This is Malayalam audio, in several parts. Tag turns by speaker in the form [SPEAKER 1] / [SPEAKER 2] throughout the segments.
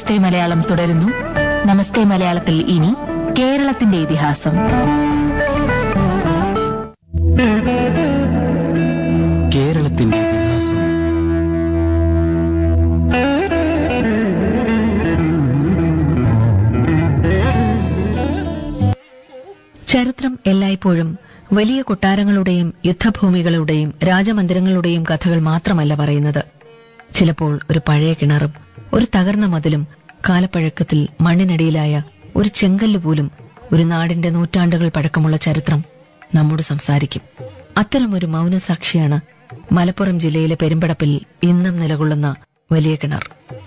[SPEAKER 1] നമസ്തേ മലയാളം തുടരുന്നു നമസ്തേ മലയാളത്തിൽ ഇനി കേരളത്തിന്റെ ഇതിഹാസം
[SPEAKER 2] കേരളത്തിന്റെ ഇതിഹാസം
[SPEAKER 3] ചരിത്രം എല്ലായ്പ്പോഴും വലിയ കൊട്ടാരങ്ങളുടെയും യുദ്ധഭൂമികളുടെയും രാജമന്ദിരങ്ങളുടെയും കഥകൾ മാത്രമല്ല പറയുന്നത് ചിലപ്പോൾ ഒരു പഴയ കിണറും ഒരു തകർന്ന മതിലും കാലപ്പഴക്കത്തിൽ മണ്ണിനടിയിലായ ഒരു ചെങ്കല്ല് പോലും ഒരു നാടിന്റെ നൂറ്റാണ്ടുകൾ പഴക്കമുള്ള ചരിത്രം നമ്മോട് സംസാരിക്കും അത്തരമൊരു മൗനസാക്ഷിയാണ് മലപ്പുറം ജില്ലയിലെ പെരുമ്പടപ്പിൽ ഇന്നും നിലകൊള്ളുന്ന വലിയ കിണർ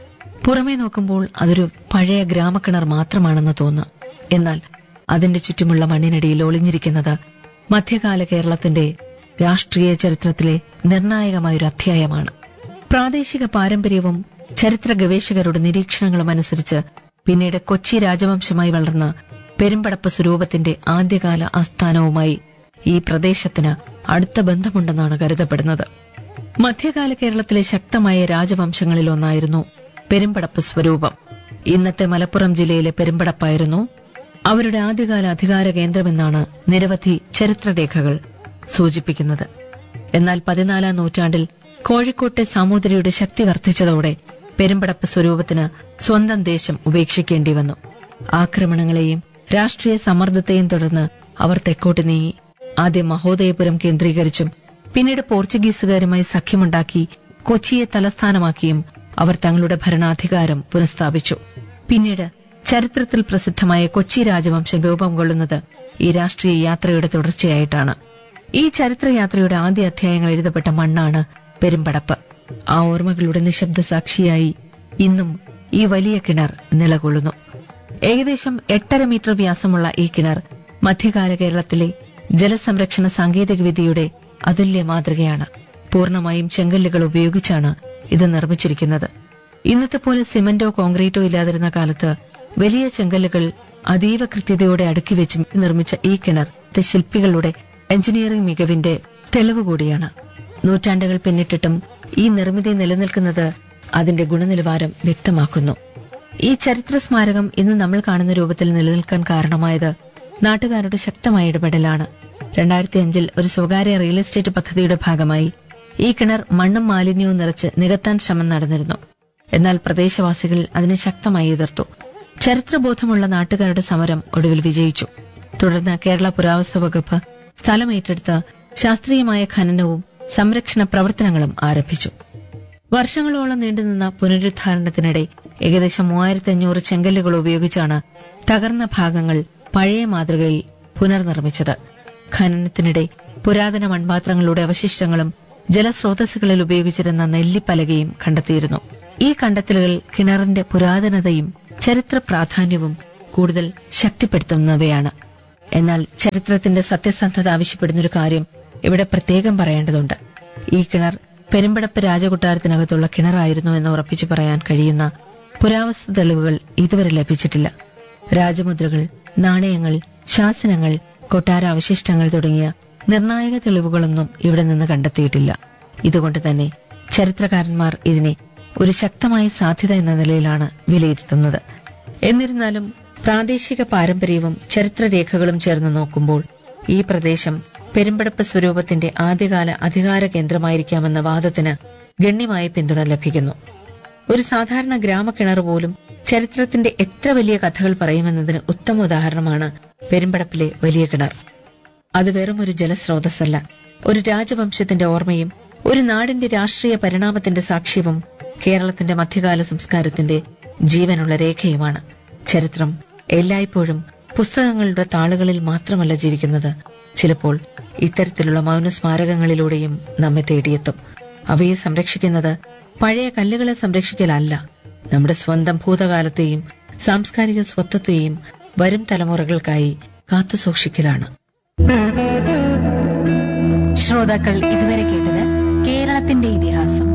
[SPEAKER 3] പുറമേ നോക്കുമ്പോൾ അതൊരു പഴയ ഗ്രാമക്കിണർ മാത്രമാണെന്ന് തോന്നാം എന്നാൽ അതിന്റെ ചുറ്റുമുള്ള മണ്ണിനടിയിൽ ഒളിഞ്ഞിരിക്കുന്നത് മധ്യകാല കേരളത്തിന്റെ രാഷ്ട്രീയ ചരിത്രത്തിലെ നിർണായകമായൊരു അധ്യായമാണ് പ്രാദേശിക പാരമ്പര്യവും ചരിത്ര ഗവേഷകരുടെ നിരീക്ഷണങ്ങളും അനുസരിച്ച് പിന്നീട് കൊച്ചി രാജവംശമായി വളർന്ന പെരുമ്പടപ്പ് സ്വരൂപത്തിന്റെ ആദ്യകാല ആസ്ഥാനവുമായി ഈ പ്രദേശത്തിന് അടുത്ത ബന്ധമുണ്ടെന്നാണ് കരുതപ്പെടുന്നത് മധ്യകാല കേരളത്തിലെ ശക്തമായ രാജവംശങ്ങളിൽ ഒന്നായിരുന്നു പെരുമ്പടപ്പ് സ്വരൂപം ഇന്നത്തെ മലപ്പുറം ജില്ലയിലെ പെരുമ്പടപ്പായിരുന്നു അവരുടെ ആദ്യകാല അധികാര കേന്ദ്രമെന്നാണ് നിരവധി ചരിത്രരേഖകൾ സൂചിപ്പിക്കുന്നത് എന്നാൽ പതിനാലാം നൂറ്റാണ്ടിൽ കോഴിക്കോട്ടെ സാമൂതിരിയുടെ ശക്തി വർദ്ധിച്ചതോടെ പെരുമ്പടപ്പ് സ്വരൂപത്തിന് സ്വന്തം ദേശം ഉപേക്ഷിക്കേണ്ടി വന്നു ആക്രമണങ്ങളെയും രാഷ്ട്രീയ സമ്മർദ്ദത്തെയും തുടർന്ന് അവർ തെക്കോട്ട് നീങ്ങി ആദ്യം മഹോദയപുരം കേന്ദ്രീകരിച്ചും പിന്നീട് പോർച്ചുഗീസുകാരുമായി സഖ്യമുണ്ടാക്കി കൊച്ചിയെ തലസ്ഥാനമാക്കിയും അവർ തങ്ങളുടെ ഭരണാധികാരം പുനഃസ്ഥാപിച്ചു പിന്നീട് ചരിത്രത്തിൽ പ്രസിദ്ധമായ കൊച്ചി രാജവംശം രൂപം കൊള്ളുന്നത് ഈ രാഷ്ട്രീയ യാത്രയുടെ തുടർച്ചയായിട്ടാണ് ഈ ചരിത്രയാത്രയുടെ ആദ്യ അധ്യായങ്ങൾ എഴുതപ്പെട്ട മണ്ണാണ് പെരുമ്പടപ്പ് ആ ഓർമ്മകളുടെ നിശബ്ദ സാക്ഷിയായി ഇന്നും ഈ വലിയ കിണർ നിലകൊള്ളുന്നു ഏകദേശം എട്ടര മീറ്റർ വ്യാസമുള്ള ഈ കിണർ മധ്യകാല കേരളത്തിലെ ജലസംരക്ഷണ സാങ്കേതികവിദ്യയുടെ അതുല്യ മാതൃകയാണ് പൂർണ്ണമായും ചെങ്കല്ലുകൾ ഉപയോഗിച്ചാണ് ഇത് നിർമ്മിച്ചിരിക്കുന്നത് ഇന്നത്തെ പോലെ സിമന്റോ കോൺക്രീറ്റോ ഇല്ലാതിരുന്ന കാലത്ത് വലിയ ചെങ്കല്ലുകൾ അതീവ കൃത്യതയോടെ അടുക്കി വെച്ച് നിർമ്മിച്ച ഈ കിണർ ഇത് ശില്പികളുടെ എഞ്ചിനീയറിംഗ് മികവിന്റെ തെളിവ് കൂടിയാണ് നൂറ്റാണ്ടുകൾ പിന്നിട്ടിട്ടും ഈ നിർമ്മിതി നിലനിൽക്കുന്നത് അതിന്റെ ഗുണനിലവാരം വ്യക്തമാക്കുന്നു ഈ ചരിത്ര സ്മാരകം ഇന്ന് നമ്മൾ കാണുന്ന രൂപത്തിൽ നിലനിൽക്കാൻ കാരണമായത് നാട്ടുകാരുടെ ശക്തമായ ഇടപെടലാണ് രണ്ടായിരത്തി അഞ്ചിൽ ഒരു സ്വകാര്യ റിയൽ എസ്റ്റേറ്റ് പദ്ധതിയുടെ ഭാഗമായി ഈ കിണർ മണ്ണും മാലിന്യവും നിറച്ച് നികത്താൻ ശ്രമം നടന്നിരുന്നു എന്നാൽ പ്രദേശവാസികൾ അതിനെ ശക്തമായി എതിർത്തു ചരിത്രബോധമുള്ള നാട്ടുകാരുടെ സമരം ഒടുവിൽ വിജയിച്ചു തുടർന്ന് കേരള പുരാവസ്തു വകുപ്പ് സ്ഥലം ഏറ്റെടുത്ത് ശാസ്ത്രീയമായ ഖനനവും സംരക്ഷണ പ്രവർത്തനങ്ങളും ആരംഭിച്ചു വർഷങ്ങളോളം നീണ്ടുനിന്ന പുനരുദ്ധാരണത്തിനിടെ ഏകദേശം മൂവായിരത്തി അഞ്ഞൂറ് ചെങ്കല്ലുകൾ ഉപയോഗിച്ചാണ് തകർന്ന ഭാഗങ്ങൾ പഴയ മാതൃകയിൽ പുനർനിർമ്മിച്ചത് ഖനനത്തിനിടെ പുരാതന മൺപാത്രങ്ങളുടെ അവശിഷ്ടങ്ങളും ജലസ്രോതസ്സുകളിൽ ഉപയോഗിച്ചിരുന്ന നെല്ലിപ്പലകയും കണ്ടെത്തിയിരുന്നു ഈ കണ്ടെത്തലുകൾ കിണറിന്റെ പുരാതനതയും ചരിത്ര പ്രാധാന്യവും കൂടുതൽ ശക്തിപ്പെടുത്തുന്നവയാണ് എന്നാൽ ചരിത്രത്തിന്റെ സത്യസന്ധത ആവശ്യപ്പെടുന്നൊരു കാര്യം ഇവിടെ പ്രത്യേകം പറയേണ്ടതുണ്ട് ഈ കിണർ പെരുമ്പടപ്പ് രാജകൊട്ടാരത്തിനകത്തുള്ള കിണറായിരുന്നു എന്ന് ഉറപ്പിച്ചു പറയാൻ കഴിയുന്ന പുരാവസ്തു തെളിവുകൾ ഇതുവരെ ലഭിച്ചിട്ടില്ല രാജമുദ്രകൾ നാണയങ്ങൾ ശാസനങ്ങൾ കൊട്ടാര അവശിഷ്ടങ്ങൾ തുടങ്ങിയ നിർണായക തെളിവുകളൊന്നും ഇവിടെ നിന്ന് കണ്ടെത്തിയിട്ടില്ല ഇതുകൊണ്ട് തന്നെ ചരിത്രകാരന്മാർ ഇതിനെ ഒരു ശക്തമായ സാധ്യത എന്ന നിലയിലാണ് വിലയിരുത്തുന്നത് എന്നിരുന്നാലും പ്രാദേശിക പാരമ്പര്യവും ചരിത്രരേഖകളും ചേർന്ന് നോക്കുമ്പോൾ ഈ പ്രദേശം പെരുമ്പടപ്പ് സ്വരൂപത്തിന്റെ ആദ്യകാല അധികാര കേന്ദ്രമായിരിക്കാമെന്ന വാദത്തിന് ഗണ്യമായ പിന്തുണ ലഭിക്കുന്നു ഒരു സാധാരണ ഗ്രാമക്കിണർ പോലും ചരിത്രത്തിന്റെ എത്ര വലിയ കഥകൾ പറയുമെന്നതിന് ഉത്തമ ഉദാഹരണമാണ് പെരുമ്പടപ്പിലെ വലിയ കിണർ അത് വെറും ഒരു ജലസ്രോതസ്സല്ല ഒരു രാജവംശത്തിന്റെ ഓർമ്മയും ഒരു നാടിന്റെ രാഷ്ട്രീയ പരിണാമത്തിന്റെ സാക്ഷ്യവും കേരളത്തിന്റെ മധ്യകാല സംസ്കാരത്തിന്റെ ജീവനുള്ള രേഖയുമാണ് ചരിത്രം എല്ലായ്പ്പോഴും പുസ്തകങ്ങളുടെ താളുകളിൽ മാത്രമല്ല ജീവിക്കുന്നത് ചിലപ്പോൾ ഇത്തരത്തിലുള്ള മൗന സ്മാരകങ്ങളിലൂടെയും നമ്മെ തേടിയെത്തും അവയെ സംരക്ഷിക്കുന്നത് പഴയ കല്ലുകളെ സംരക്ഷിക്കലല്ല നമ്മുടെ സ്വന്തം ഭൂതകാലത്തെയും സാംസ്കാരിക സ്വത്വത്തെയും വരും തലമുറകൾക്കായി കാത്തുസൂക്ഷിക്കലാണ്
[SPEAKER 1] ശ്രോതാക്കൾ ഇതുവരെ കേട്ടത് കേരളത്തിന്റെ ഇതിഹാസം